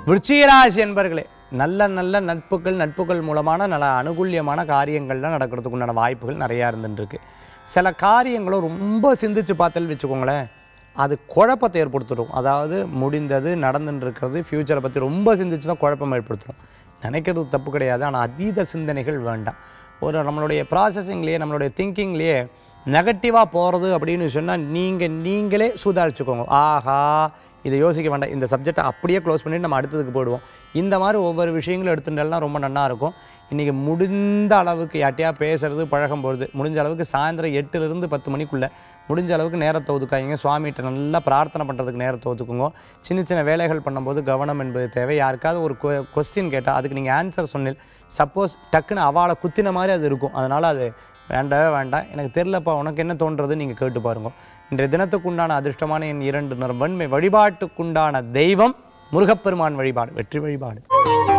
விருச்சிகராசி என்பர்களே நல்ல நல்ல நட்புகள் நட்புகள் மூலமான நல்ல அனுகூல்யமான காரியங்கள்லாம் நடக்கிறதுக்கு உண்டான வாய்ப்புகள் நிறையா இருந்துருக்கு சில காரியங்களும் ரொம்ப சிந்திச்சு பார்த்தல் வச்சுக்கோங்களேன் அது குழப்பத்தை ஏற்படுத்திடும் அதாவது முடிந்தது நடந்துட்டு இருக்கிறது ஃப்யூச்சரை பற்றி ரொம்ப சிந்திச்சு தான் குழப்பம் ஏற்படுத்தும் நினைக்கிறது தப்பு கிடையாது ஆனால் அதீத சிந்தனைகள் வேண்டாம் ஒரு நம்மளுடைய ப்ராசஸிங்லேயே நம்மளுடைய திங்கிங்லேயே நெகட்டிவாக போகிறது அப்படின்னு சொன்னால் நீங்கள் நீங்களே சுதாரிச்சுக்கோங்க ஆஹா இதை யோசிக்க வேண்டாம் இந்த சப்ஜெக்டை அப்படியே க்ளோஸ் பண்ணிட்டு நம்ம அடுத்ததுக்கு போயிடுவோம் இந்த மாதிரி ஒவ்வொரு விஷயங்களும் எடுத்துட்டெல்லாம் ரொம்ப நல்லா இருக்கும் இன்றைக்கி முடிந்த அளவுக்கு யார்ட்டையா பேசுறது பழகம் போகிறது முடிஞ்ச அளவுக்கு சாயந்தரம் எட்டுலேருந்து பத்து மணிக்குள்ளே முடிஞ்ச அளவுக்கு நேரத்தை ஒதுக்காதீங்க சுவாமிகிட்ட நல்லா பிரார்த்தனை பண்ணுறதுக்கு நேரத்தை ஒதுக்குங்க சின்ன சின்ன வேலைகள் பண்ணும்போது கவனம் என்பது தேவை யாருக்காவது ஒரு கொஸ்டின் கேட்டால் அதுக்கு நீங்கள் ஆன்சர் சொன்னீங்க சப்போஸ் டக்குன்னு அவளை குத்தின மாதிரி அது இருக்கும் அதனால் அது வேண்டவே வேண்டாம் எனக்கு தெரிலப்பா உனக்கு என்ன தோன்றது நீங்கள் கேட்டு பாருங்க இன்றைய தினத்துக்குண்டான அதிர்ஷ்டமான என் இரண்டு நிறம் வெண்மை வழிபாட்டுக்குண்டான தெய்வம் முருகப்பெருமான் வழிபாடு வெற்றி வழிபாடு